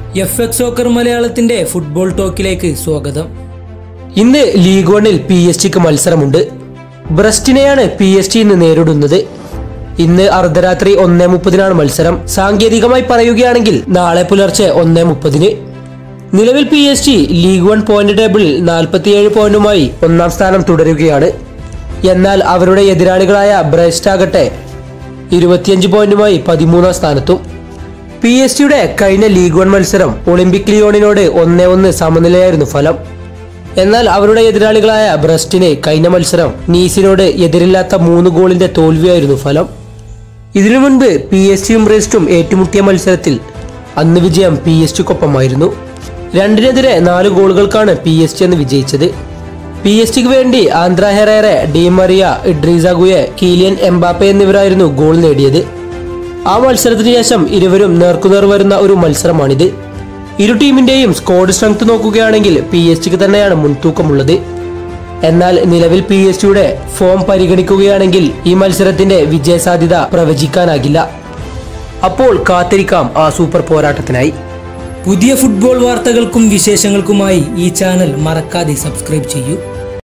F X soccer മലയാളത്തിന്റെ football ടോക്കിലേക്ക് സ്വാഗതം ഇന്ന് ലീഗ് വണ്ണിൽ പി എസ് ജിക്ക് മത്സരമുണ്ട് ബ്രസ്റ്റിനെയാണ് പി എസ് ജി ഇന്ന് നേരിടുന്നത് ഇന്ന് അർദ്ധരാത്രി ഒന്നേ മുപ്പതിനാണ് മത്സരം സാങ്കേതികമായി പറയുകയാണെങ്കിൽ നാളെ പുലർച്ചെ ഒന്നേ മുപ്പതിന് നിലവിൽ P S G league one point ടേബിളിൽ നാൽപ്പത്തിയേഴ് പോയിന്റുമായി ഒന്നാം സ്ഥാനം തുടരുകയാണ് എന്നാൽ അവരുടെ എതിരാളികളായ ബ്രസ്റ്റ് ആകട്ടെ ഇരുപത്തിയഞ്ച് പോയിന്റുമായി പതിമൂന്നാം സ്ഥാനത്തും പി എസ് ജിയുടെ കഴിഞ്ഞ ലീഗ് വൺ മത്സരം ഒളിമ്പിക് ലിയോണിനോട് ഒന്നേ ഒന്ന് സമനിലയായിരുന്നു ഫലം എന്നാൽ അവരുടെ എതിരാളികളായ ബ്രസ്റ്റിന് കഴിഞ്ഞ മത്സരം നീസിനോട് എതിരില്ലാത്ത മൂന്ന് ഗോളിന്റെ തോൽവിയായിരുന്നു ഫലം ഇതിനു മുൻപ് പി എസ് ജിയും ബ്രസ്റ്റും ഏറ്റുമുട്ടിയ മത്സരത്തിൽ അന്ന് വിജയം പി എസ് ജിക്കൊപ്പമായിരുന്നു രണ്ടിനെതിരെ നാല് ഗോളുകൾക്കാണ് പി എസ് ജി അന്ന് വിജയിച്ചത് പി എസ് ജിക്ക് വേണ്ടി Ander Herrera Di Maria Idrissa Gueye Kylian Mbappe എന്നിവരായിരുന്നു ഗോൾ നേടിയത് ആ മത്സരത്തിന് ശേഷം ഇരുവരും നേർക്കുനേർ വരുന്ന ഒരു മത്സരമാണിത് ഇരു ടീമിന്റെയും സ്ക്വാഡ് സ്ട്രെങ്ത് നോക്കുകയാണെങ്കിൽ പി എസ് ജിക്ക് തന്നെയാണ് മുൻതൂക്കമുള്ളത് എന്നാൽ നിലവിൽ പി എസ് ജിയുടെ ഫോം പരിഗണിക്കുകയാണെങ്കിൽ ഈ മത്സരത്തിന്റെ വിജയസാധ്യത പ്രവചിക്കാനാകില്ല അപ്പോൾ കാത്തിരിക്കാം ആ സൂപ്പർ പോരാട്ടത്തിനായി പുതിയ ഫുട്ബോൾ വാർത്തകൾക്കും വിശേഷങ്ങൾക്കുമായി ഈ ചാനൽ മറക്കാതെ സബ്സ്ക്രൈബ് ചെയ്യൂ